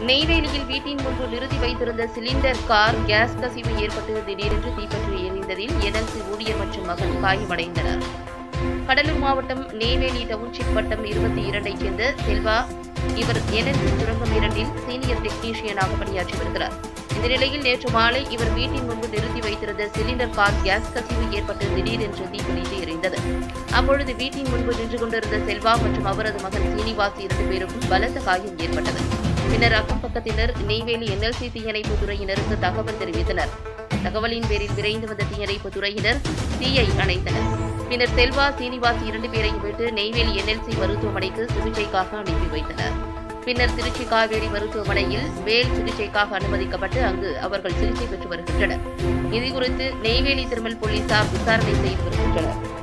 நெய்வேலியில் வீட்டின் முன்பு நிறுத்தி வைத்திருந்த சிலிண்டர் கார் கேஸ் கசிவு ஏற்பட்டு திடீரென்று தீப்பற்றி எரிந்ததில் என்எல்சி ஊழியர் மற்றும் மகன் காயமடைந்தனர் கடலூர் மாவட்டம் நெய்வேலி டவுன்ஷிப் வட்டம் இருபத்தி இரண்டைச் சேர்ந்த செல்வா இவர் என்எல்சி சுரங்கம் இரண்டில் சீனியர் டெக்னீஷியனாக பணியாற்றி வருகிறார் இந்த நிலையில் நேற்று மாலை இவர் வீட்டின் முன்பு நிறுத்தி வைத்திருந்த சிலிண்டர் கார் கேஸ் கசிவு ஏற்பட்டு திடீரென்று தீப்பிடித்து எரிந்தது அப்பொழுது வீட்டின் முன்பு நின்று கொண்டிருந்த செல்வா மற்றும் அவரது மகன் சீனிவாஸ் இரண்டு பேருக்கும் பலத்த காயம் ஏற்பட்டது பின்னர் அக்கம் பக்கத்தினர் நெய்வேலி என்எல்சி தீயணைப்பு துறையினருக்கு தகவல் தெரிவித்தனர் தகவலின் பேரில் விரைந்து வந்த தீயணைப்பு துறையினர் தீயை அணைத்தனர் பின்னர் செல்வா சீனிவாஸ் இரண்டு பேரையும் விட்டு நெய்வேலி என்எல்சி மருத்துவமனைக்கு சிகிச்சைக்காக அனுப்பி வைத்தனர் பின்னர் திருச்சி காவேரி மருத்துவமனையில் மேல் சிகிச்சைக்காக அனுமதிக்கப்பட்டு அங்கு அவர்கள் சிகிச்சை பெற்று வருகின்றனர் இதுகுறித்து நெய்வேலி திருமல் போலீசார் விசாரணை செய்து வருகின்றனர்